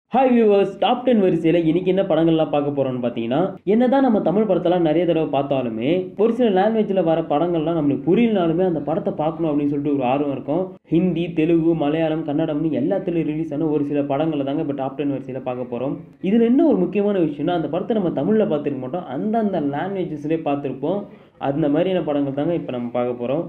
hi viewers top ten வரிசையில் இன்னைக்கு என்ன படங்கள்லாம் பார்க்க போறோம்னு பார்த்தீங்கன்னா என்னதான் நம்ம தமிழ் படத்தெல்லாம் நிறைய தடவை பார்த்தாலுமே ஒரு சில லாங்குவேஜில் வர படங்கள்லாம் நம்மளுக்கு புரியலனாலுமே அந்த படத்தை பார்க்கணும் அப்படின்னு சொல்லிட்டு ஒரு ஆர்வம் இருக்கும் ஹிந்தி தெலுங்கு மலையாளம் கன்னடம்னு எல்லாத்துலையும் ரிலீஸ் ஆன ஒரு சில படங்களை தாங்க இப்போ டாப் டென் வரிசையில் பார்க்க போகிறோம் இதில் என்ன ஒரு முக்கியமான விஷயம்னா அந்த படத்தை நம்ம தமிழில் பார்த்துருக்க மாட்டோம் அந்தந்த லாங்குவேஜஸ்லேயே பார்த்துருப்போம் அந்த மாதிரியான படங்கள் தாங்க இப்போ நம்ம பார்க்க போகிறோம்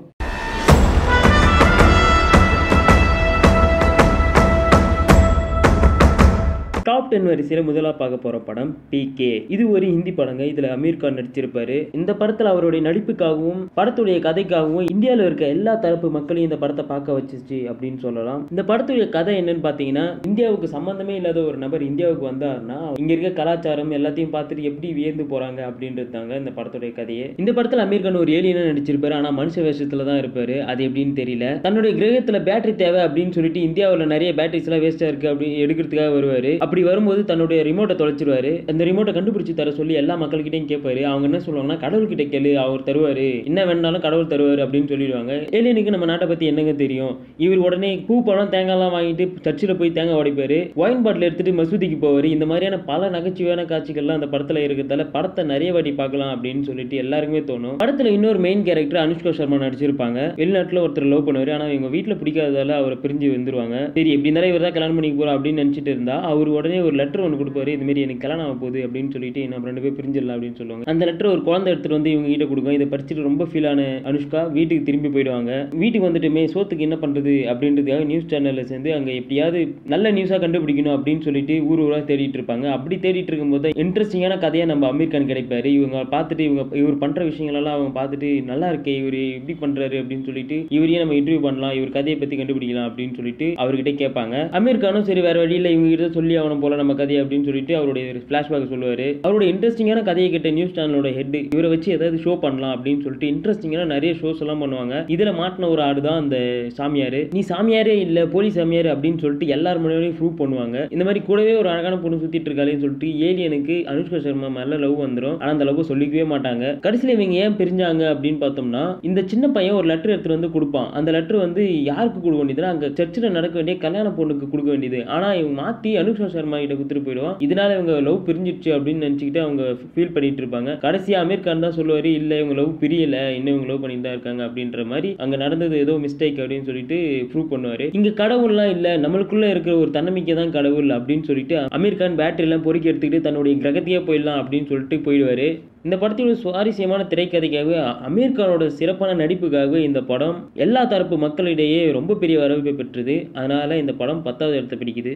டாப் டென் வரிசையில் முதலாக பார்க்க போகிற படம் பிகே இது ஒரு ஹிந்தி படங்க இதில் அமீர் கான் நடிச்சிருப்பாரு இந்த படத்தில் அவருடைய நடிப்புக்காகவும் படத்துடைய கதைக்காகவும் இந்தியாவில் இருக்க எல்லா தரப்பு மக்களையும் இந்த படத்தை பார்க்க வச்சிச்சு அப்படின்னு சொல்லலாம் இந்த படத்துடைய கதை என்னன்னு பார்த்தீங்கன்னா இந்தியாவுக்கு சம்மந்தமே இல்லாத ஒரு நபர் இந்தியாவுக்கு வந்தாருன்னா இங்கே இருக்க கலாச்சாரம் எல்லாத்தையும் பார்த்துட்டு எப்படி வியந்து போகிறாங்க அப்படின்றது தாங்க இந்த படத்துடைய கதையே இந்த படத்தில் அமீர் கான் ஒரு ஏலியனா நடிச்சிருப்பாரு ஆனால் மனுஷ வேஷத்தில் தான் இருப்பாரு அது எப்படின்னு தெரியல தன்னுடைய கிரகத்தில் பேட்டரி தேவை அப்படின்னு சொல்லிட்டு இந்தியாவில் நிறைய பேட்டரிஸ் எல்லாம் வேஸ்ட்டாக இருக்கு அப்படி எடுக்கிறதுக்காக வருவாரு அப்படி வரும்போது தன்னுடைய ரிமோட்டை தொலைச்சிருவாரு அந்த ரிமோட்டை கண்டுபிடிச்சு தர சொல்லி எல்லா மக்கள்கிட்டையும் கேட்பாரு அவங்க என்ன சொல்லுவாங்கன்னா கடவுள்கிட்ட கேளு அவர் தருவாரு என்ன வேணாலும் கடவுள் தருவாரு அப்படின்னு சொல்லிடுவாங்க ஏலியனுக்கு நம்ம நாட்டை பத்தி என்னங்க தெரியும் இவர் உடனே பூ பழம் தேங்காய்லாம் வாங்கிட்டு சர்ச்சில் போய் தேங்காய் உடைப்பாரு ஒயின் பாட்டில் எடுத்துட்டு மசூதிக்கு போவார் இந்த மாதிரியான பல நகைச்சுவையான காட்சிகள்லாம் அந்த படத்துல இருக்கிறதால படத்தை நிறைய வாட்டி பார்க்கலாம் அப்படின்னு சொல்லிட்டு எல்லாருக்குமே தோணும் படத்துல இன்னொரு மெயின் கேரக்டர் அனுஷ்கா சர்மா நடிச்சிருப்பாங்க வெளிநாட்டுல ஒருத்தர் லவ் பண்ணுவாரு ஆனா இவங்க வீட்டுல பிடிக்காததால அவரை பிரிஞ்சு வந்துருவாங்க சரி எப்படி இருந்தாலும் இவர் தான் கல்யாணம் பண்ணிக்க போறோம் அப்படின்னு நினைச்சிட்டு இருந்தா அவர் உடனே ஒரு லெட்டர் ஒன்று கொடுப்பாரு இது மாதிரி எனக்கு கல்யாணம் ஆக போகுது அப்படின்னு சொல்லிட்டு நம்ம ரெண்டு பேரும் பிரிஞ்சிடலாம் அப்படின்னு சொல்லுவாங்க அந்த லெட்டர் ஒரு குழந்தை எடுத்துட்டு வந்து இவங்க கிட்ட கொடுக்கும் இதை படிச்சுட்டு ரொம்ப ஃபீல் ஆன அனுஷ்கா வீட்டுக்கு திரும்பி போயிடுவாங்க வீட்டுக்கு வந்துட்டுமே சோத்துக்கு என்ன பண்றது அப்படின்றதுக்காக நியூஸ் சேனல்ல சேர்ந்து அங்க எப்படியாவது நல்ல நியூஸா கண்டுபிடிக்கணும் அப்படின்னு சொல்லிட்டு ஊர் ஊரா தேடிட்டு இருப்பாங்க அப்படி தேடிட்டு இருக்கும்போது இன்ட்ரெஸ்டிங்கான கதையா நம்ம அமீர் கான் கிடைப்பாரு இவங்க பார்த்துட்டு இவங்க இவர் பண்ற விஷயங்கள் எல்லாம் அவங்க பார்த்துட்டு நல்லா இருக்கே இவர் எப்படி பண்றாரு அப்படின்னு சொல்லிட்டு இவரையே நம்ம இன்டர்வியூ பண்ணலாம் இவர் கதையை பத்தி கண்டுபிடிக்கலாம் அப்படின்னு சொல்லிட்டு அவர்கிட்ட கேட்பாங்க அமீர் கானும் சரி வேற வழியில இவங்க கிட்ட சொல்லி ஆகணும் போல நம்ம கதையை அப்படின்னு சொல்லிட்டு அவருடைய ஃபிளாஷ்பேக் சொல்லுவாரு அவருடைய இன்ட்ரெஸ்டிங்கான கதையை கேட்ட நியூஸ் சேனலோட ஹெட் இவரை வச்சு ஏதாவது ஷோ பண்ணலாம் அப்படின்னு சொல்லிட்டு இன்ட்ரெஸ்டிங்கான நிறைய ஷோஸ் எல்லாம் பண்ணுவாங்க இதுல மாட்டின ஒரு ஆடு தான் அந்த சாமியார் நீ சாமியாரே இல்ல போலீஸ் சாமியார் அப்படின்னு சொல்லிட்டு எல்லார் முன்னாடியும் ப்ரூவ் பண்ணுவாங்க இந்த மாதிரி கூடவே ஒரு அழகான பொண்ணு சுத்திட்டு இருக்காளேன்னு சொல்லிட்டு ஏலியனுக்கு அனுஷ்கா சர்மா மேல லவ் வந்துடும் ஆனா அந்த லவ் சொல்லிக்கவே மாட்டாங்க கடைசியில இவங்க ஏன் பிரிஞ்சாங்க அப்படின்னு பார்த்தோம்னா இந்த சின்ன பையன் ஒரு லெட்டர் எடுத்துட்டு வந்து கொடுப்பான் அந்த லெட்டர் வந்து யாருக்கு கொடுக்க வேண்டியதுன்னா அங்க சர்ச்சில் நடக்க வேண்டிய கல்யாண பொண்ணுக்கு கொடுக்க வேண்டியது ஆனா இவங்க மாத்தி அனுஷ்கா சர்மா கிட்ட குத்துட்டு போயிடுவான் இதனால இவங்க லவ் பிரிஞ்சிடுச்சு அப்படின்னு நினைச்சுக்கிட்டு அவங்க ஃபீல் பண்ணிட்டு இருப்பாங்க கடைசியா அமீர் கான் தான் சொல்லுவாரு இல்ல இவங்க லவ் பிரியல இன்னும் இவங்க லவ் பண்ணிட்டு தான் இருக்காங்க அப்படின்ற மாதிரி அங்க நடந்தது ஏதோ மிஸ்டேக் அப்படின்னு சொல்லிட்டு ப்ரூவ் பண்ணுவாரு இங்க கடவுள்லாம் இல்ல நம்மளுக்குள்ள இருக்கிற ஒரு தன்னம்பிக்கை தான் கடவுள் அப்படின்னு சொல்லிட்டு அமீர் கான் பேட்டரி எல்லாம் பொறுக்கி எடுத்துக்கிட்டு தன்னுடைய கிரகத்தையே போயிடலாம் அப்படின்னு சொல்லிட்டு போயிடுவாரு இந்த படத்தோட சுவாரஸ்யமான திரைக்கதைக்காகவே அமீர் கானோட சிறப்பான நடிப்புக்காகவே இந்த படம் எல்லா தரப்பு மக்களிடையே ரொம்ப பெரிய வரவேற்பை பெற்றது அதனால இந்த படம் பத்தாவது இடத்தை பிடிக்குது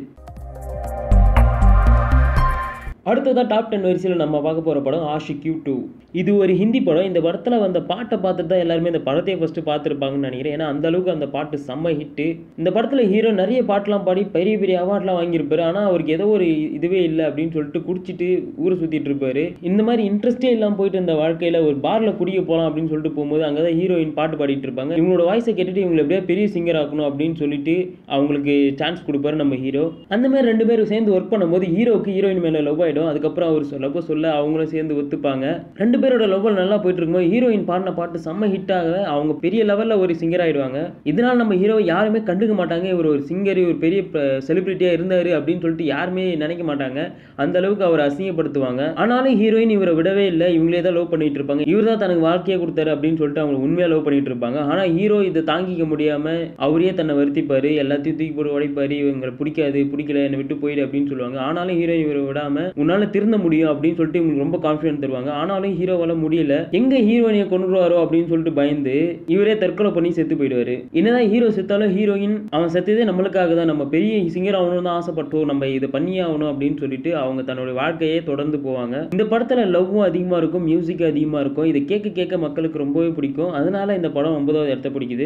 அடுத்ததாக டாப் டென் வரிசையில் நம்ம பார்க்க போகிற படம் ஆஷிக் யூ டூ இது ஒரு ஹிந்தி படம் இந்த படத்தில் வந்த பாட்டை பார்த்துட்டு தான் எல்லாருமே இந்த படத்தையே ஃபஸ்ட்டு பார்த்துருப்பாங்கன்னு நினைக்கிறேன் ஏன்னா அந்த அளவுக்கு அந்த பாட்டு செம்ம ஹிட்டு இந்த படத்தில் ஹீரோ நிறைய பாட்டெலாம் பாடி பெரிய பெரிய அவார்ட்லாம் வாங்கியிருப்பாரு ஆனால் அவருக்கு ஏதோ ஒரு இதுவே இல்லை அப்படின்னு சொல்லிட்டு குடிச்சிட்டு ஊரை சுற்றிட்டு இருப்பாரு இந்த மாதிரி இன்ட்ரெஸ்டே இல்லாமல் போயிட்டு இருந்த வாழ்க்கையில் ஒரு பாரில் குடிக்க போகலாம் அப்படின்னு சொல்லிட்டு போகும்போது அங்கே தான் ஹீரோயின் பாட்டு பாடிட்டு இருப்பாங்க இவங்களோட வாய்ஸை கேட்டுட்டு இவங்களை எப்படியா பெரிய சிங்கர் ஆக்கணும் அப்படின்னு சொல்லிட்டு அவங்களுக்கு சான்ஸ் கொடுப்பாரு நம்ம ஹீரோ அந்த மாதிரி ரெண்டு பேரும் சேர்ந்து ஒர்க் பண்ணும்போது ஹீரோக்கு ஹீரோயின் மேலே லவ் ஆகிடும் அதுக்கப்புறம் அவர் லவ் சொல்ல அவங்களும் சேர்ந்து ஒத்துப்பாங்க ரெண்டு பேரோட லவ் நல்லா போயிட்டு இருக்கும்போது ஹீரோயின் பாடின பாட்டு செம்ம ஹிட் ஆக அவங்க பெரிய லெவலில் ஒரு சிங்கர் ஆயிடுவாங்க இதனால நம்ம ஹீரோ யாருமே கண்டுக்க மாட்டாங்க இவர் ஒரு சிங்கர் ஒரு பெரிய செலிபிரிட்டியாக இருந்தார் அப்படின்னு சொல்லிட்டு யாருமே நினைக்க மாட்டாங்க அந்த அளவுக்கு அவர் அசிங்கப்படுத்துவாங்க ஆனாலும் ஹீரோயின் இவரை விடவே இல்லை இவங்களே தான் லவ் பண்ணிட்டு இருப்பாங்க இவர் தான் தனக்கு வாழ்க்கையை கொடுத்தாரு அப்படின்னு சொல்லிட்டு அவங்க உண்மையாக லவ் பண்ணிட்டு இருப்பாங்க ஆனால் ஹீரோ இதை தாங்கிக்க முடியாம அவரே தன்னை வருத்திப்பாரு எல்லாத்தையும் தூக்கி போட்டு உடைப்பாரு இவங்களை பிடிக்காது பிடிக்கல என்னை விட்டு போயிடு அப்படின்னு சொல்லுவாங்க ஆனாலும் ஹீரோயின் இவரை விடாம உன்னால திருந்த முடியும் அப்படின்னு சொல்லிட்டு இவங்களுக்கு ரொம்ப கான்ஃபிடன்ட் தருவாங்க ஆனாலும் ஹீரோவால முடியல எங்க ஹீரோயினை கொண்டுருவாரோ அப்படின்னு சொல்லிட்டு பயந்து இவரே தற்கொலை பண்ணி செத்து போயிடுவாரு என்னதான் ஹீரோ செத்தாலும் ஹீரோயின் அவன் செத்ததே நம்மளுக்காக தான் நம்ம பெரிய சிங்கர் ஆகணும்னு தான் ஆசைப்பட்டோம் நம்ம இதை பண்ணியே ஆகணும் அப்படின்னு சொல்லிட்டு அவங்க தன்னுடைய வாழ்க்கையே தொடர்ந்து போவாங்க இந்த படத்துல லவ்வும் அதிகமா இருக்கும் மியூசிக் அதிகமா இருக்கும் இதை கேட்க கேட்க மக்களுக்கு ரொம்பவே பிடிக்கும் அதனால இந்த படம் ஒன்பதாவது இடத்த பிடிக்குது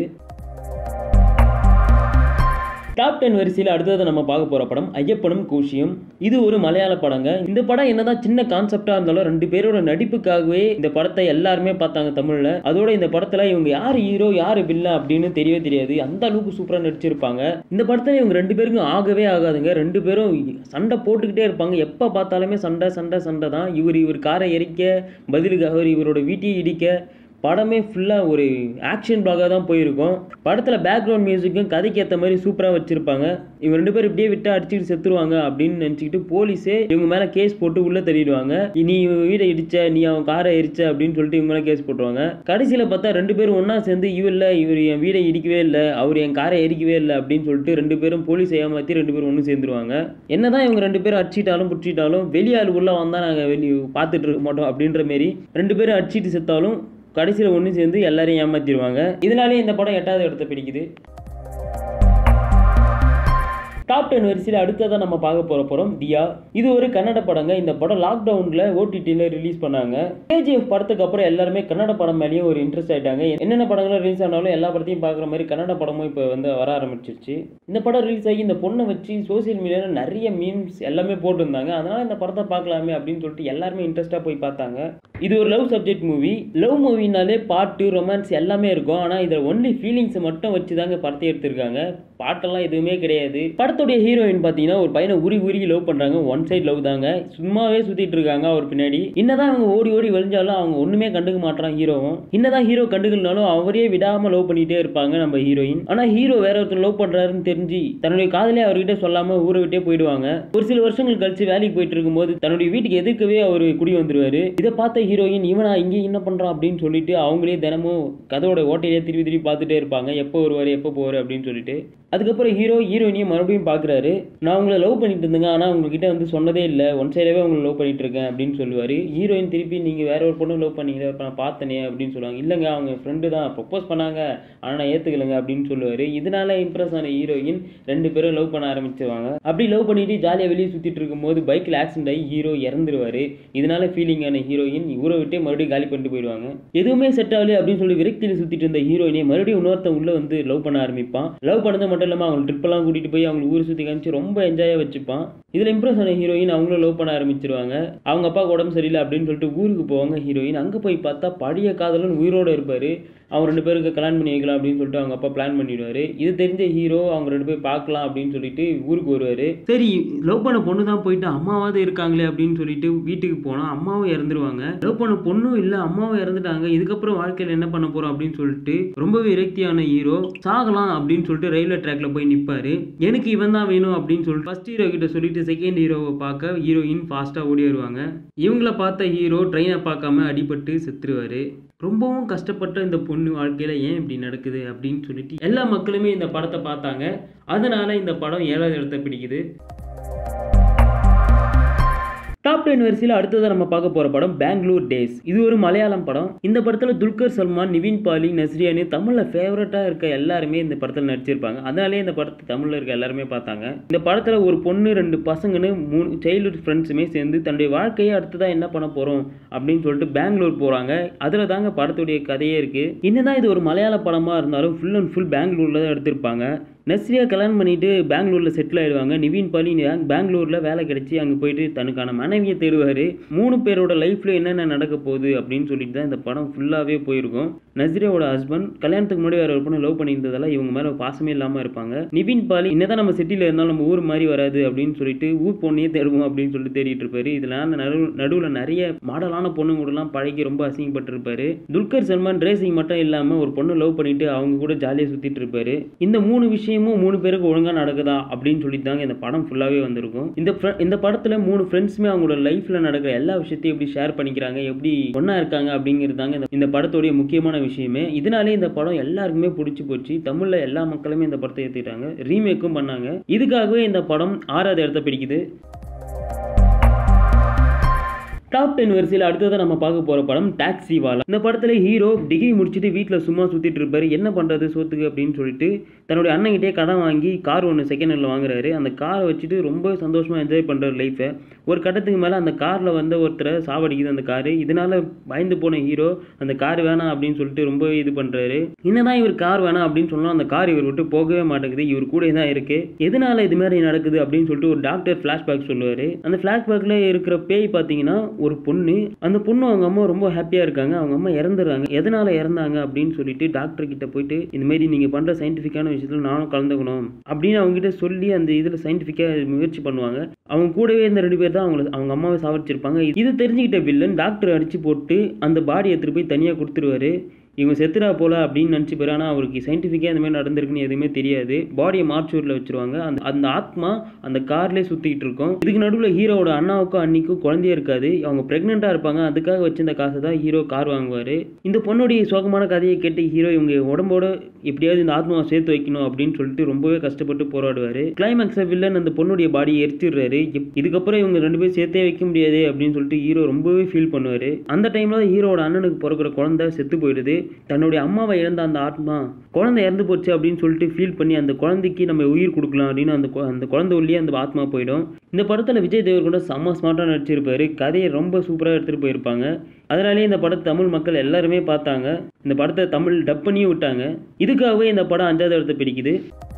டாப் டென் வரிசையில் அடுத்தது நம்ம பார்க்க போகிற படம் ஐயப்பனும் கூஷியும் இது ஒரு மலையாள படங்க இந்த படம் என்னதான் சின்ன கான்செப்டாக இருந்தாலும் ரெண்டு பேரோட நடிப்புக்காகவே இந்த படத்தை எல்லாருமே பார்த்தாங்க தமிழில் அதோட இந்த படத்தில் இவங்க யார் ஹீரோ யார் வில்லன் அப்படின்னு தெரியவே தெரியாது அந்த அளவுக்கு சூப்பராக நடிச்சிருப்பாங்க இந்த படத்தில் இவங்க ரெண்டு பேருக்கும் ஆகவே ஆகாதுங்க ரெண்டு பேரும் சண்டை போட்டுக்கிட்டே இருப்பாங்க எப்போ பார்த்தாலுமே சண்டை சண்டை சண்டை தான் இவர் இவர் காரை எரிக்க பதிலுக்கு அவர் இவரோட வீட்டையை இடிக்க படமே ஃபுல்லாக ஒரு ஆக்ஷன் பிளாகாக தான் போயிருக்கும் படத்தில் பேக்ரவுண்ட் மியூசிக்கும் கதைக்கு ஏற்ற மாதிரி சூப்பராக வச்சுருப்பாங்க இவங்க ரெண்டு பேரும் இப்படியே விட்டு அடிச்சுட்டு செத்துருவாங்க அப்படின்னு நினச்சிக்கிட்டு போலீஸே இவங்க மேலே கேஸ் போட்டு உள்ளே தள்ளிடுவாங்க நீ இவன் வீடை இடிச்ச நீ அவன் காரை எரிச்ச அப்படின்னு சொல்லிட்டு இவங்க மேலே கேஸ் போட்டுருவாங்க கடைசியில் பார்த்தா ரெண்டு பேரும் ஒன்றா சேர்ந்து இவ இல்லை இவர் என் வீடை இடிக்கவே இல்லை அவர் என் காரை எரிக்கவே இல்லை அப்படின்னு சொல்லிட்டு ரெண்டு பேரும் போலீஸ் ஏமாற்றி ரெண்டு பேரும் ஒன்று சேர்ந்துருவாங்க என்னதான் இவங்க ரெண்டு பேரும் அடிச்சிட்டாலும் பிடிச்சிட்டாலும் வெளியாள் உள்ள வந்தால் நாங்கள் வெளி பார்த்துட்டு இருக்க மாட்டோம் அப்படின்ற மாரி ரெண்டு பேரும் அடிச்சிட்டு செத்தாலும் கடைசியில் ஒன்று சேர்ந்து எல்லாரையும் ஏமாத்திடுவாங்க இதனாலே இந்த படம் எட்டாவது இடத்தை பிடிக்குது டாப் டென் வரிசையில் அடுத்ததாக நம்ம பார்க்க போகிற படம் தியா இது ஒரு கன்னட படங்க இந்த படம் லாக்டவுனில் ஓடிடியில் ரிலீஸ் பண்ணாங்க கேஜிஎஃப் படத்துக்கு அப்புறம் எல்லாருமே கன்னட படம் மேலேயும் ஒரு இன்ட்ரெஸ்ட் ஆயிட்டாங்க என்னென்ன படங்களும் ரிலீஸ் ஆனாலும் எல்லா படத்தையும் பார்க்குற மாதிரி கன்னட படமும் இப்போ வந்து வர ஆரம்பிச்சிருச்சு இந்த படம் ரிலீஸ் ஆகி இந்த பொண்ணை வச்சு சோசியல் மீடியாவில் நிறைய மீம்ஸ் எல்லாமே போட்டிருந்தாங்க அதனால் இந்த படத்தை பார்க்கலாமே அப்படின்னு சொல்லிட்டு எல்லாருமே இன்ட்ரெஸ்ட்டாக போய் பார்த்தாங்க இது ஒரு லவ் சப்ஜெக்ட் மூவி லவ் மூவினாலே பாட்டு ரொமான்ஸ் எல்லாமே இருக்கும் ஆனால் இதில் ஒன்லி ஃபீலிங்ஸை மட்டும் வச்சு தாங்க படத்தை எடுத்திருக்காங்க பாட்டெல்லாம் எதுவுமே கிடையாது படத்துடைய ஹீரோயின் பார்த்தீங்கன்னா ஒரு பையனை உரி உருகி லவ் பண்ணுறாங்க ஒன் சைடு லவ் தாங்க சும்மாவே சுற்றிட்டு இருக்காங்க அவர் பின்னாடி என்னதான் அவங்க ஓடி ஓடி வழிஞ்சாலும் அவங்க ஒன்றுமே கண்டுக்க மாட்டான் ஹீரோவும் என்னதான் ஹீரோ கண்டுக்கலனாலும் அவரே விடாமல் லவ் பண்ணிட்டே இருப்பாங்க நம்ம ஹீரோயின் ஆனால் ஹீரோ வேற ஒருத்தர் லவ் பண்ணுறாருன்னு தெரிஞ்சு தன்னுடைய காதலே அவர்கிட்ட சொல்லாமல் ஊரை விட்டே போயிடுவாங்க ஒரு சில வருஷங்கள் கழிச்சு வேலைக்கு போயிட்டு இருக்கும்போது தன்னுடைய வீட்டுக்கு எதிர்க்கவே அவர் குடி வந்துருவாரு இதை பார்த்த ஹீரோயின் இவனா இங்கே என்ன பண்ணுறான் அப்படின்னு சொல்லிட்டு அவங்களே தினமும் கதவோட ஓட்டையிலே திருப்பி திருப்பி பார்த்துட்டே இருப்பாங்க எப்போ வருவார் எப்போ போவார் அப்படின்னு சொல்லிட்டு அதுக்கப்புறம் ஹீரோ ஹீரோயினையும் மறுபடியும் பார்க்குறாரு நான் உங்களை லவ் பண்ணிட்டு இருந்தேங்க ஆனால் உங்ககிட்ட வந்து சொன்னதே இல்லை ஒன் சைடாகவே உங்களை லவ் பண்ணிட்டு இருக்கேன் அப்படின்னு சொல்லுவார் ஹீரோயின் திருப்பி நீங்கள் வேற ஒரு பொண்ணு லவ் பண்ணீங்க இப்போ நான் பார்த்தனே அப்படின்னு சொல்லுவாங்க இல்லைங்க அவங்க ஃப்ரெண்டு தான் ப்ரொப்போஸ் பண்ணாங்க ஆனால் நான் ஏற்றுக்கலைங்க அப்படின்னு சொல்லுவார் இதனால இம்ப்ரெஸ் ஆன ஹீரோயின் ரெண்டு பேரும் லவ் பண்ண ஆரம்பிச்சிருவாங்க அப்படி லவ் பண்ணிட்டு ஜாலியாக வெளியே சுற்றிட்டு இருக்கும்போது பைக்கில் ஆக்சிடென்ட் ஆகி ஹீரோ இறந்துருவாரு இதனால ஃபீலிங் ஆன ஹீரோயின் ஊரை விட்டே மறுபடியும் காலி பண்ணிட்டு போயிடுவாங்க எதுவுமே செட் ஆகலையே அப்படின்னு சொல்லி விரக்தியில் சுற்றிட்டு இருந்த ஹீரோயினை மறுபடியும் இன்னொருத்தன் உள்ள வந்து லவ் பண்ண ஆரம்பிப்பான் லவ் பண்ணது மட்டும் இல்லாமல் அவங்க ட்ரிப்பெல்லாம் கூட்டிகிட்டு போய் அவங்க ஊர் சுற்றி காமிச்சு ரொம்ப என்ஜாயாக வச்சுப்பான் இதில் இம்ப்ரெஸ் ஆன ஹீரோயின் அவங்களும் லவ் பண்ண ஆரம்பிச்சிருவாங்க அவங்க அப்பாவுக்கு உடம்பு சரியில்லை அப்படின்னு சொல்லிட்டு ஊருக்கு போவாங்க ஹீரோயின் அங்கே போய் பார்த்தா பழைய காதலன் உயிரோடு இருப்பார் அவங்க ரெண்டு பேருக்கு கல்யாணம் பண்ணி வைக்கலாம் அப்படின்னு சொல்லிட்டு அவங்க அப்பா பிளான் பண்ணிடுவாரு இது தெரிஞ்ச ஹீரோ அவங்க ரெண்டு பேர் பார்க்கலாம் அப்படின்னு சொல்லிட்டு ஊருக்கு வருவார் சரி லவ் பண்ண பொண்ணு தான் போயிட்டு அம்மாவாவது இருக்காங்களே அப்படின்னு சொல்லிட்டு வீட்டுக்கு போனால் அம்மாவும் இறந்துருவாங்க லவ் பண்ண பொண்ணும் இல்லை அம்மாவும் இறந்துட்டாங்க இதுக்கப்புறம் வாழ்க்கையில் என்ன பண்ண போகிறோம் அப்படின்னு சொல்லிட்டு ரொம்பவே விரக்தியான ஹீரோ சாகலாம் அப்படின்னு சொல்லிட்டு ரயில்வே ட்ராக்ல போய் நிற்பாரு எனக்கு இவன் தான் வேணும் அப்படின்னு சொல்லிட்டு ஃபர்ஸ்ட் ஹீரோ கிட்ட சொல்லிட்டு செகண்ட் ஹீரோவை பார்க்க ஹீரோயின் ஃபாஸ்ட்டாக ஓடி வருவாங்க இவங்கள பார்த்த ஹீரோ ட்ரெயினை பார்க்காம அடிபட்டு செத்துருவாரு ரொம்பவும் கஷ்டப்பட்ட இந்த பொண்ணு வாழ்க்கையில் ஏன் இப்படி நடக்குது அப்படின்னு சொல்லிட்டு எல்லா மக்களுமே இந்த படத்தை பார்த்தாங்க அதனால இந்த படம் ஏழாவது இடத்தை பிடிக்குது டாப் டென் வரிசையில் அடுத்ததாக நம்ம பார்க்க போகிற படம் பெங்களூர் டேஸ் இது ஒரு மலையாளம் படம் இந்த படத்தில் துல்கர் சல்மான் நிவின் பாலி நஸ்ரியானு தமிழில் ஃபேவரட்டாக இருக்க எல்லாருமே இந்த படத்தில் நடிச்சிருப்பாங்க அதனாலே இந்த படத்தை தமிழில் இருக்க எல்லாருமே பார்த்தாங்க இந்த படத்தில் ஒரு பொண்ணு ரெண்டு பசங்கன்னு மூணு சைல்டுஹுட் ஃப்ரெண்ட்ஸுமே சேர்ந்து தன்னுடைய வாழ்க்கையை அடுத்ததாக என்ன பண்ண போகிறோம் அப்படின்னு சொல்லிட்டு பெங்களூர் போகிறாங்க அதில் தாங்க படத்துடைய கதையே இருக்குது என்னதான் இது ஒரு மலையாள படமாக இருந்தாலும் ஃபுல் அண்ட் ஃபுல் பெங்களூரில் தான் எடுத்திருப்பாங்க நஸ்ரியா கல்யாணம் பண்ணிட்டு பெங்களூரில் செட்டில் ஆயிடுவாங்க நிவின் பாலி பெங்களூரில் வேலை கிடைச்சி அங்கே போயிட்டு தனக்கான மனைவியை தேடுவார் மூணு பேரோட லைஃப்பில் என்னென்ன நடக்க போகுது அப்படின்னு சொல்லிட்டு தான் இந்த படம் ஃபுல்லாகவே போயிருக்கும் நஸ்ரியாவோட ஹஸ்பண்ட் கல்யாணத்துக்கு முன்னாடி வேற ஒரு பொண்ணு லவ் பண்ணியிருந்ததால இவங்க மேலே பாசமே இல்லாமல் இருப்பாங்க நிவின் பாலி என்னதான் நம்ம சிட்டியில் இருந்தாலும் நம்ம ஊர் மாதிரி வராது அப்படின்னு சொல்லிட்டு ஊர் பொண்ணையே தேடுவோம் அப்படின்னு சொல்லிட்டு தேடிட்டு இருப்பாரு இதில் நடு நடுவில் நிறைய மாடலான பொண்ணுங்க கூடலாம் பழகி ரொம்ப அசிங்கப்பட்டிருப்பாரு துல்கர் சல்மான் ரேசிங் மட்டும் இல்லாமல் ஒரு பொண்ணு லவ் பண்ணிட்டு அவங்க கூட ஜாலியாக சுற்றிட்டு இருப்பாரு இந்த மூணு விஷயமும் மூணு பேருக்கு ஒழுங்காக நடக்குதா அப்படின்னு சொல்லி தாங்க இந்த படம் ஃபுல்லாகவே வந்திருக்கும் இந்த fr- இந்த படத்தில் மூணு ஃப்ரெண்ட்ஸுமே அவங்களோட லைஃப்பில் நடக்கிற எல்லா விஷயத்தையும் எப்படி ஷேர் பண்ணிக்கிறாங்க எப்படி ஒன்றா இருக்காங்க அப்படிங்கிறது தாங்க இந்த- இந்த படத்தோடைய முக்கியமான விஷயமே இதனாலே இந்த படம் எல்லாருக்குமே பிடிச்சி போச்சு தமிழில் எல்லா மக்களுமே இந்த படத்தை ஏற்றிட்டாங்க ரீமேக்கும் பண்ணாங்க இதுக்காகவே இந்த படம் ஆறாவது இடத்த பிடிக்குது டாப் டென் வரிசையில் அடுத்ததாக நம்ம பார்க்க போகிற படம் டாக்ஸி வாலா இந்த படத்தில் ஹீரோ டிகிரி முடிச்சுட்டு வீட்டில் சும்மா சுற்றிட்டு இருப்பாரு என்ன பண்ணுறது சோத்துக்கு அப்படின்னு சொல்லிட்டு தன்னுடைய அண்ணன்கிட்டே கடன் வாங்கி கார் ஒன்று செகண்ட் ஹேண்டில் வாங்குறாரு அந்த காரை வச்சுட்டு ரொம்ப சந்தோஷமாக என்ஜாய் பண்ணுறாரு லைஃப்பை ஒரு கட்டத்துக்கு மேலே அந்த காரில் வந்த ஒருத்தரை சாவடிக்குது அந்த காரு இதனால பயந்து போன ஹீரோ அந்த கார் வேணாம் அப்படின்னு சொல்லிட்டு ரொம்ப இது பண்ணுறாரு என்னதான் இவர் கார் வேணாம் அப்படின்னு சொன்னா அந்த கார் இவர் விட்டு போகவே மாட்டேங்குது இவர் கூட தான் இருக்கு எதனால இது மாதிரி நடக்குது அப்படின்னு சொல்லிட்டு ஒரு டாக்டர் ஃப்ளாஷ்பேக் சொல்லுவார் அந்த ஃப்ளாஷ்பேக்கில் இருக்கிற பேய் பார்த்தீங்கன்னா ஒரு பொண்ணு அந்த பொண்ணு அவங்க அம்மா ரொம்ப ஹாப்பியாக இருக்காங்க அவங்க அம்மா இறந்துடுறாங்க எதனால் இறந்தாங்க அப்படின்னு சொல்லிட்டு டாக்டர் கிட்ட போயிட்டு இந்த மாதிரி நீங்கள் பண்ணுற சயின்டிஃபிக்கான விஷயத்தில் நானும் கலந்துக்கணும் அப்படின்னு அவங்க கிட்ட சொல்லி அந்த இதில் சயின்டிஃபிக்காக முயற்சி பண்ணுவாங்க அவங்க கூடவே இந்த ரெண்டு பேர் தான் அவங்கள அவங்க அம்மாவை சாவடிச்சிருப்பாங்க இது தெரிஞ்சுக்கிட்ட வில்லன் டாக்டர் அடிச்சு போட்டு அந்த பாடி எடுத்துகிட்டு போய் தனியாக கொடுத்துருவாரு இவங்க செத்துடா போல அப்படின்னு நினச்சி போயிரு ஆனால் அவருக்கு சயின்டிஃபிக்காக இந்த மாதிரி நடந்திருக்குன்னு எதுவுமே தெரியாது பாடியை மார்ச்சூரில் வச்சிருவாங்க அந்த அந்த ஆத்மா அந்த கார்லேயே சுற்றிக்கிட்டு இருக்கும் இதுக்கு நடுவில் ஹீரோவோட அண்ணாவுக்கும் அன்னிக்கும் குழந்தையே இருக்காது அவங்க ப்ரெக்னெண்ட்டாக இருப்பாங்க அதுக்காக வச்சிருந்த காசை தான் ஹீரோ கார் வாங்குவார் இந்த பொண்ணுடைய சோகமான கதையை கேட்டு ஹீரோ இவங்க உடம்போட எப்படியாவது இந்த ஆத்மாவை சேர்த்து வைக்கணும் அப்படின்னு சொல்லிட்டு ரொம்பவே கஷ்டப்பட்டு போராடுவார் கிளைமேக்ஸை வில்லன் அந்த பொண்ணுடைய பாடியை எரிச்சிடுறாரு இப்- இதுக்கப்புறம் இவங்க ரெண்டு பேரும் சேர்த்தே வைக்க முடியாது அப்படின்னு சொல்லிட்டு ஹீரோ ரொம்பவே ஃபீல் பண்ணுவார் அந்த டைமில் தான் ஹீரோவோட அண்ணனுக்கு பிறக்கிற குழந்தை செத்து போயிடுது தன்னுடைய அம்மாவை இழந்த அந்த ஆத்மா குழந்தை இறந்து போச்சு அப்படின்னு சொல்லிட்டு ஃபீல் பண்ணி அந்த குழந்தைக்கு நம்ம உயிர் கொடுக்கலாம் அப்படின்னு அந்த கு- அந்த குழந்தை உள்ளே அந்த ஆத்மா போயிடும் இந்த படத்தில் விஜய் தேவர்கொண்ட செம்ம ஸ்மார்ட்டாக நடிச்சிருப்பாரு கதையை ரொம்ப சூப்பராக எடுத்துகிட்டு போயிருப்பாங்க அதனாலேயே இந்த படத்தை தமிழ் மக்கள் எல்லாருமே பார்த்தாங்க இந்த படத்தை தமிழ் டப் பண்ணியும் விட்டாங்க இதுக்காகவே இந்த படம் அஞ்சாவது இடத்தை பிடிக்குது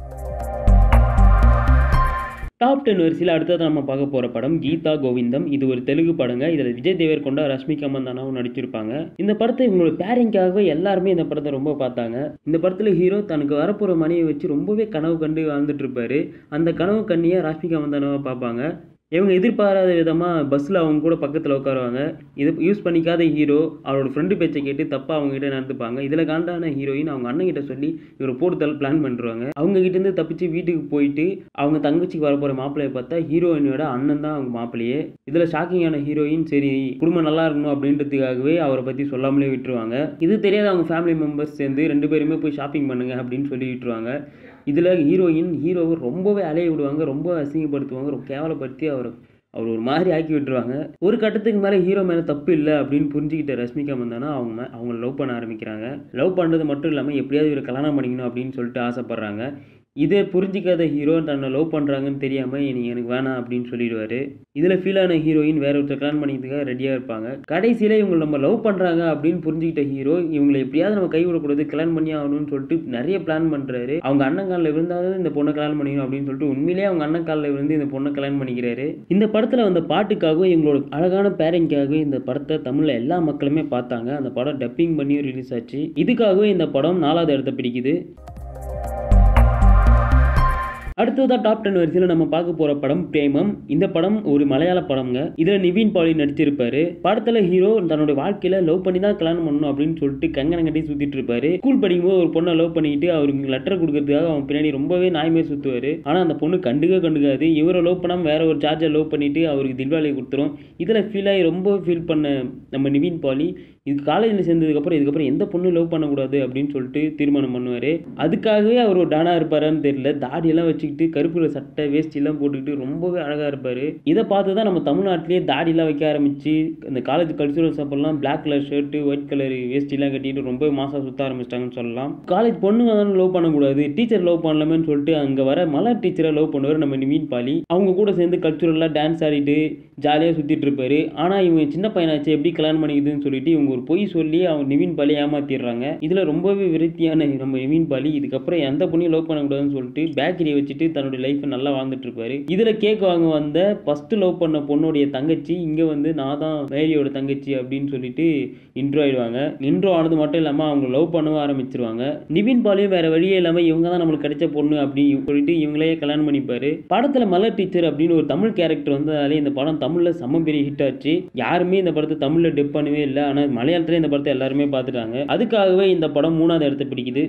டாப் டென் வரிசையில் அடுத்தது நம்ம பார்க்க போகிற படம் கீதா கோவிந்தம் இது ஒரு தெலுங்கு படங்க இதில் விஜய் தேவர்கொண்டா ரஷ்மிகா மந்தானாவும் நடிச்சிருப்பாங்க இந்த படத்தை இவங்களோட பேரிங்காகவே எல்லாருமே இந்த படத்தை ரொம்ப பார்த்தாங்க இந்த படத்தில் ஹீரோ தனக்கு வரப்போகிற மனையை வச்சு ரொம்பவே கனவு கண்டு வாழ்ந்துட்டு இருப்பாரு அந்த கனவு கண்ணியை ரஷ்மிகா மந்தானாவை பார்ப்பாங்க இவங்க எதிர்பாராத விதமாக பஸ்ஸில் அவங்க கூட பக்கத்தில் உட்காருவாங்க இது யூஸ் பண்ணிக்காத ஹீரோ அவரோட ஃப்ரெண்டு பேச்சை கேட்டு தப்பாக அவங்க கிட்ட நடந்துப்பாங்க இதில் காண்டான ஹீரோயின் அவங்க அண்ணன் கிட்ட சொல்லி இவரை போட்டுதல் பிளான் பண்ணுறாங்க அவங்க கிட்டேருந்து தப்பிச்சு வீட்டுக்கு போயிட்டு அவங்க தங்கச்சிக்கு வரப்போகிற மாப்பிள்ளையை பார்த்தா ஹீரோயினோட அண்ணன் தான் அவங்க மாப்பிள்ளையே இதில் ஷாக்கிங்கான ஹீரோயின் சரி குடும்பம் நல்லா இருக்கணும் அப்படின்றதுக்காகவே அவரை பற்றி சொல்லாமலே விட்டுருவாங்க இது தெரியாத அவங்க ஃபேமிலி மெம்பர்ஸ் சேர்ந்து ரெண்டு பேருமே போய் ஷாப்பிங் பண்ணுங்க அப்படின்னு சொல்லி விட்டுருவாங்க இதில் ஹீரோயின் ஹீரோவை ரொம்பவே அலைய விடுவாங்க ரொம்ப அசிங்கப்படுத்துவாங்க ரொம்ப கேவலப்படுத்தி அவர் அவர் ஒரு மாதிரி ஆக்கி விட்டுருவாங்க ஒரு கட்டத்துக்கு மேலே ஹீரோ மேலே தப்பு இல்லை அப்படின்னு புரிஞ்சுக்கிட்ட ரஷ்மிகா மந்தானா அவங்க மே- அவங்க லவ் பண்ண ஆரம்பிக்கிறாங்க லவ் பண்ணுறது மட்டும் இல்லாமல் எப்படியாவது இவரை கல்யாணம் பண்ணிக்கணும் அப்படின்னு சொல்லிட்டு ஆசைப்படுறாங்க இதை புரிஞ்சிக்காத ஹீரோ தன்னை லவ் பண்ணுறாங்கன்னு தெரியாமல் நீ எனக்கு வேணாம் அப்படின்னு சொல்லிடுவாரு இதில் ஃபீல் ஆன ஹீரோயின் வேற ஒருத்தர் கல்யாணம் பண்ணிக்கிறதுக்காக ரெடியாக இருப்பாங்க கடைசியில் இவங்க நம்ம லவ் பண்ணுறாங்க அப்படின்னு புரிஞ்சுக்கிட்ட ஹீரோ இவங்களை எப்படியாவது நம்ம கைவிடக்கூடாது கல்யாணம் பண்ணி ஆகணும்னு சொல்லிட்டு நிறைய பிளான் பண்ணுறாரு அவங்க அண்ணன் காலில் விழுந்தாவது இந்த பொண்ணை கல்யாணம் பண்ணிக்கணும் அப்படின்னு சொல்லிட்டு உண்மையிலேயே அவங்க அண்ணன் காலில் விழுந்து இந்த பொண்ணை கல்யாணம் பண்ணிக்கிறாரு இந்த படத்தில் வந்த பாட்டுக்காகவும் இவங்களோட அழகான பேரிங்காகவும் இந்த படத்தை தமிழில் எல்லா மக்களுமே பார்த்தாங்க அந்த படம் டப்பிங் பண்ணியும் ரிலீஸ் ஆச்சு இதுக்காகவே இந்த படம் நாலாவது இடத்தை பிடிக்குது அடுத்ததாக டாப் டென் வரிசையில் நம்ம பார்க்க போகிற படம் பிரேமம் இந்த படம் ஒரு மலையாள படம்ங்க இதில் நிவின் பாலி நடிச்சிருப்பாரு படத்தில் ஹீரோ தன்னோட வாழ்க்கையில் லவ் பண்ணி தான் கல்யாணம் பண்ணணும் அப்படின்னு சொல்லிட்டு கங்கணம் கட்டி சுற்றிட்டு இருப்பாரு ஸ்கூல் படிக்கும்போது ஒரு பொண்ணை லவ் பண்ணிக்கிட்டு அவருக்கு லெட்டர் கொடுக்கறதுக்காக அவன் பின்னாடி ரொம்பவே நாய்மே சுற்றுவார் ஆனால் அந்த பொண்ணு கண்டுக்க கண்டுக்காது இவரை லவ் பண்ணாமல் வேற ஒரு சார்ஜர் லவ் பண்ணிட்டு அவருக்கு தில்வாலியை கொடுத்துரும் இதில் ஃபீல் ஆகி ரொம்ப ஃபீல் பண்ண நம்ம நிவின் பாலி இது காலேஜில் சேர்ந்ததுக்கப்புறம் இதுக்கப்புறம் எந்த பொண்ணு லவ் பண்ணக்கூடாது அப்படின்னு சொல்லிட்டு தீர்மானம் பண்ணுவார் அதுக்காகவே அவர் ஒரு டானா இருப்பாரான்னு தெரியல தாடியெல்லாம் வச்சுக்கிட்டு கருப்பு சட்டை வேஷ்டிலாம் போட்டுக்கிட்டு ரொம்பவே அழகாக இருப்பார் இதை பார்த்து தான் நம்ம தமிழ்நாட்டிலேயே தாடியெல்லாம் வைக்க ஆரம்பிச்சு இந்த காலேஜ் கல்ச்சுரல்ஸ் அப்பெல்லாம் black colour shirt white colour வேஷ்டிலாம் கட்டிட்டு ரொம்ப மாசாக சுற்ற ஆரம்பிச்சிட்டாங்கன்னு சொல்லலாம் காலேஜ் பொண்ணுங்க தானே லவ் பண்ணக்கூடாது டீச்சர் லவ் பண்ணலாமேன்னு சொல்லிட்டு அங்கே வர மலர் டீச்சரை லவ் பண்ணுவார் நம்ம நிவின் பாலி அவங்க கூட சேர்ந்து கல்ச்சுரலாக டான்ஸ் ஆடிட்டு ஜாலியாக சுற்றிட்டு இருப்பாரு ஆனால் இவங்க சின்ன பையனாச்சு எப்படி கல்யாணம் பண்ணிக்குதுன்னு சொல்லிட்டு இவங்க ஒரு பொய் சொல்லி அவங்க நிவின் பாலி ஏமாத்திடுறாங்க இதில் ரொம்பவே விருத்தியான நம்ம நிவின் பாலி இதுக்கப்புறம் எந்த பொண்ணையும் லவ் பண்ணக்கூடாதுன்னு சொல்லிட்டு பேக்கரியை வச்சுட்டு தன்னுடைய லைஃப்பை நல்லா வாழ்ந்துட்டு இருப்பாரு இதில் கேக் வாங்க வந்த ஃபர்ஸ்ட் லவ் பண்ண பொண்ணுடைய தங்கச்சி இங்கே வந்து நான் தான் மேரியோட தங்கச்சி அப்படின்னு சொல்லிட்டு இன்ட்ரோ ஆயிடுவாங்க இன்ட்ரோ ஆனது மட்டும் இல்லாமல் அவங்க லவ் பண்ணவும் ஆரம்பிச்சிருவாங்க நிவின் பாலியும் வேற வழியே இல்லாமல் இவங்க தான் நம்மளுக்கு கிடைச்ச பொண்ணு அப்படின்னு சொல்லிட்டு இவங்களே கல்யாணம் பண்ணிப்பாரு படத்தில் மலர் டீச்சர் அப்படின்னு ஒரு தமிழ் கேரக்டர் வந்ததாலே இந்த படம் தமிழில் செம்ம பெரிய ஹிட் ஆச்சு யாருமே இந்த படத்தை தமிழில் டெப் பண்ணவே இல்லை ஆனால் மலையாளத்தில் இந்த படத்தை எல்லாருமே பார்த்துட்டாங்க அதுக்காகவே இந்த படம் மூணாவது இடத்தை பிடிக்குது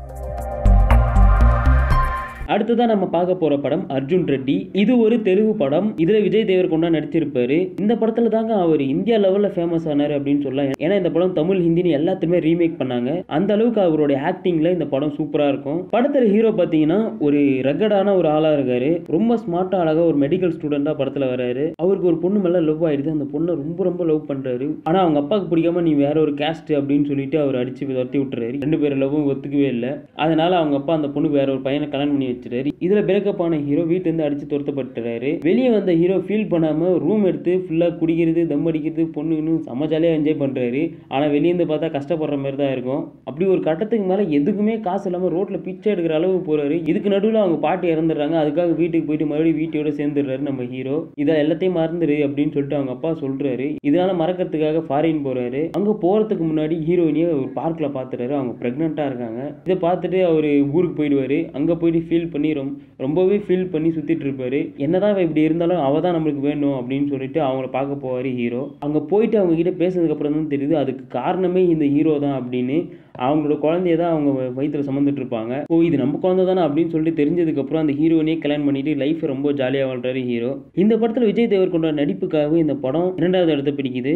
அடுத்ததான் நம்ம பார்க்க போற படம் அர்ஜுன் ரெட்டி இது ஒரு தெலுங்கு படம் இதுல விஜய் தேவர்கொண்டா நடிச்சிருப்பாரு இந்த படத்துல தாங்க அவர் இந்தியா லெவல்ல ஃபேமஸ் ஆனாரு அப்படின்னு சொல்லலாம் ஏன்னா இந்த படம் தமிழ் ஹிந்தின்னு எல்லாத்தையுமே ரீமேக் பண்ணாங்க அந்த அளவுக்கு அவருடைய ஆக்டிங்ல இந்த படம் சூப்பரா இருக்கும் படத்துல ஹீரோ பாத்தீங்கன்னா ஒரு ரகடான ஒரு ஆளா இருக்காரு ரொம்ப ஸ்மார்ட்டா அழகா ஒரு மெடிக்கல் ஸ்டூடெண்டா படத்துல வராரு அவருக்கு ஒரு பொண்ணு மேல லவ் ஆயிடுது அந்த பொண்ணை ரொம்ப ரொம்ப லவ் பண்றாரு ஆனா அவங்க அப்பாவுக்கு பிடிக்காம நீ வேற ஒரு கேஸ்ட் அப்படின்னு சொல்லிட்டு அவர் அடிச்சு துரத்தி விட்டுறாரு ரெண்டு பேரும் லவ்வும் ஒத்துக்கவே இல்லை அதனால அவங்க அப்பா அந்த பொண்ணுக்கு வேற ஒரு பையனை கல்யாணம் பண்ணி வச்சு வச்சிட்டாரு இதுல பிரேக்கப் ஆன ஹீரோ வீட்டுல இருந்து அடிச்சு துரத்தப்பட்டுறாரு வெளியே வந்த ஹீரோ ஃபீல் பண்ணாம ரூம் எடுத்து ஃபுல்லா குடிக்கிறது தம் அடிக்கிறது பொண்ணுன்னு செம்ம ஜாலியாக என்ஜாய் பண்றாரு ஆனா வெளியே இருந்து பார்த்தா கஷ்டப்படுற மாதிரி தான் இருக்கும் அப்படி ஒரு கட்டத்துக்கு மேல எதுக்குமே காசு இல்லாம ரோட்ல பிச்சை எடுக்கிற அளவு போறாரு இதுக்கு நடுவில் அவங்க பாட்டி இறந்துடுறாங்க அதுக்காக வீட்டுக்கு போயிட்டு மறுபடியும் வீட்டோட சேர்ந்துடுறாரு நம்ம ஹீரோ இதை எல்லாத்தையும் மறந்துரு அப்படின்னு சொல்லிட்டு அவங்க அப்பா சொல்றாரு இதனால மறக்கிறதுக்காக ஃபாரின் போறாரு அங்க போறதுக்கு முன்னாடி ஹீரோயினியை ஒரு பார்க்ல பாத்துறாரு அவங்க பிரெக்னெண்டா இருக்காங்க இதை பார்த்துட்டு அவர் ஊருக்கு போயிடுவாரு அங்க போயிட்டு ஃபீல் பண்ணி ரொம்ப ரொம்பவே ஃபீல் பண்ணி சுத்திட்டு இருப்பாரு என்னதான் இவ இப்படி இருந்தாலும் அவ தான் நம்மளுக்கு வேணும் அப்படின்னு சொல்லிட்டு அவங்கள பார்க்க போவாரு ஹீரோ அங்க போயிட்டு அவங்க கிட்ட பேசுனதுக்கு அப்புறம் தான் தெரியுது அதுக்கு காரணமே இந்த ஹீரோ தான் அப்படின்னு அவங்களோட குழந்தைய தான் அவங்க வ- வயித்துல சுமந்துட்டு இருப்பாங்க ஓ இது நம்ம குழந்தை தானே அப்படின்னு சொல்லிட்டு தெரிஞ்சதுக்கு அப்புறம் அந்த ஹீரோனே கல்யாணம் பண்ணிட்டு லைஃப் ரொம்ப ஜாலியாக வாழ்றாரு ஹீரோ இந்த படத்துல விஜய் தேவர்கொண்ட நடிப்புக்காகவே இந்த படம் இரண்டாவது இடத்தை பிடிக்குது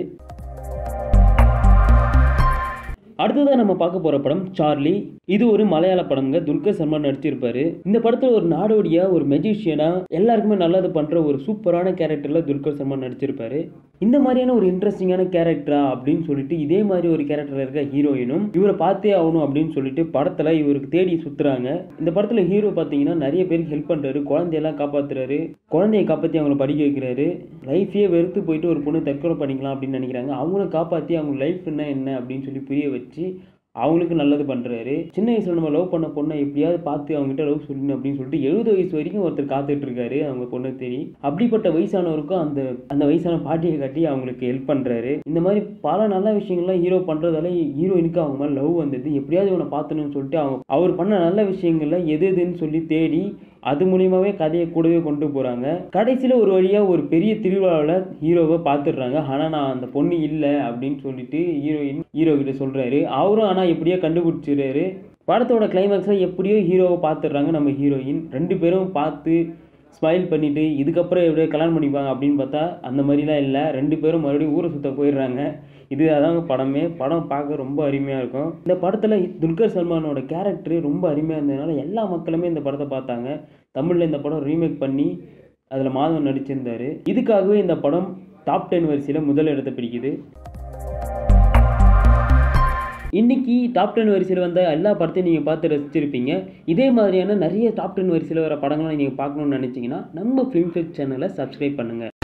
அடுத்ததாக நம்ம பார்க்க போற படம் சார்லி இது ஒரு மலையாள படம்ங்க துல்கர் சல்மான் நடிச்சிருப்பாரு இந்த படத்துல ஒரு நாடோடியா ஒரு மெஜிஷியனா எல்லாருக்குமே நல்லது பண்ற ஒரு சூப்பரான கேரக்டர்ல துல்கர் சல்மான் நடிச்சிருப்பாரு இந்த மாதிரியான ஒரு இன்ட்ரெஸ்டிங்கான கேரக்டரா அப்படின்னு சொல்லிட்டு இதே மாதிரி ஒரு கேரக்டர் இருக்க ஹீரோயினும் இவரை பார்த்தே ஆகணும் அப்படின்னு சொல்லிட்டு படத்துல இவருக்கு தேடி சுத்துறாங்க இந்த படத்துல ஹீரோ பார்த்தீங்கன்னா நிறைய பேருக்கு ஹெல்ப் பண்றாரு குழந்தையெல்லாம் காப்பாத்துறாரு குழந்தைய காப்பாத்தி அவங்கள படிக்க வைக்கிறாரு லைஃபே வெறுத்து போயிட்டு ஒரு பொண்ணு தற்கொலை பண்ணிக்கலாம் அப்படின்னு நினைக்கிறாங்க அவங்கள காப்பாத்தி அவங்க லைஃப்னா என்ன அப்படின்னு சொல்லி புரிய வச்சு அவங்களுக்கு நல்லது பண்றாரு சின்ன வயசுல நம்ம லவ் பண்ண பொண்ணை எப்படியாவது பார்த்து அவங்ககிட்ட லவ் சொல்லணும் அப்படின்னு சொல்லிட்டு எழுபது வயசு வரைக்கும் ஒருத்தர் காத்துட்டு இருக்காரு அவங்க பொண்ணு தேடி அப்படிப்பட்ட வயசானவருக்கும் அந்த அந்த வயசான பாட்டியை காட்டி அவங்களுக்கு ஹெல்ப் பண்றாரு இந்த மாதிரி பல நல்ல விஷயங்கள்லாம் ஹீரோ பண்றதால ஹீரோயினுக்கு அவங்க மேல லவ் வந்தது எப்படியாவது இவனை பார்த்தணும்னு சொல்லிட்டு அவங்க அவர் பண்ண நல்ல விஷயங்கள்ல எது எதுன்னு சொல்லி தேடி அது மூலியமாவே கதையை கூடவே கொண்டு போறாங்க கடைசியில ஒரு வழியா ஒரு பெரிய திருவிழாவில் ஹீரோவை பார்த்துடுறாங்க ஆனா நான் அந்த பொண்ணு இல்லை அப்படின்னு சொல்லிட்டு ஹீரோயின் ஹீரோ கிட்ட சொல்றாரு அவரும் ஆனா எப்படியோ கண்டுபிடிச்சிடுறாரு படத்தோட கிளைமேக்ஸில் எப்படியோ ஹீரோவை பார்த்துடுறாங்க நம்ம ஹீரோயின் ரெண்டு பேரும் பார்த்து ஸ்மைல் பண்ணிட்டு இதுக்கப்புறம் எப்படியோ கல்யாணம் பண்ணிப்பாங்க அப்படின்னு பார்த்தா அந்த மாதிரிலாம் இல்லை ரெண்டு பேரும் மறுபடியும் ஊரை சுத்த போயிடுறாங்க இது அதாங்க படமே படம் பார்க்க ரொம்ப அருமையாக இருக்கும் இந்த படத்தில் துல்கர் சல்மானோட கேரக்டர் ரொம்ப அருமையாக இருந்ததுனால எல்லா மக்களுமே இந்த படத்தை பார்த்தாங்க தமிழில் இந்த படம் ரீமேக் பண்ணி அதில் மாதவன் நடிச்சிருந்தாரு இதுக்காகவே இந்த படம் டாப் டென் வரிசையில் முதல் இடத்தை பிடிக்குது இன்னைக்கு டாப் டென் வரிசையில் வந்த எல்லா படத்தையும் நீங்கள் பார்த்து ரசிச்சிருப்பீங்க இதே மாதிரியான நிறைய டாப் டென் வரிசையில் வர படங்களை நீங்கள் பார்க்கணும்னு நினச்சிங்கன்னா நம்ம ஃபிலிம் ஃபெக்ட் சேனலை சப்ஸ்கிரைப் பண்ணுங்கள்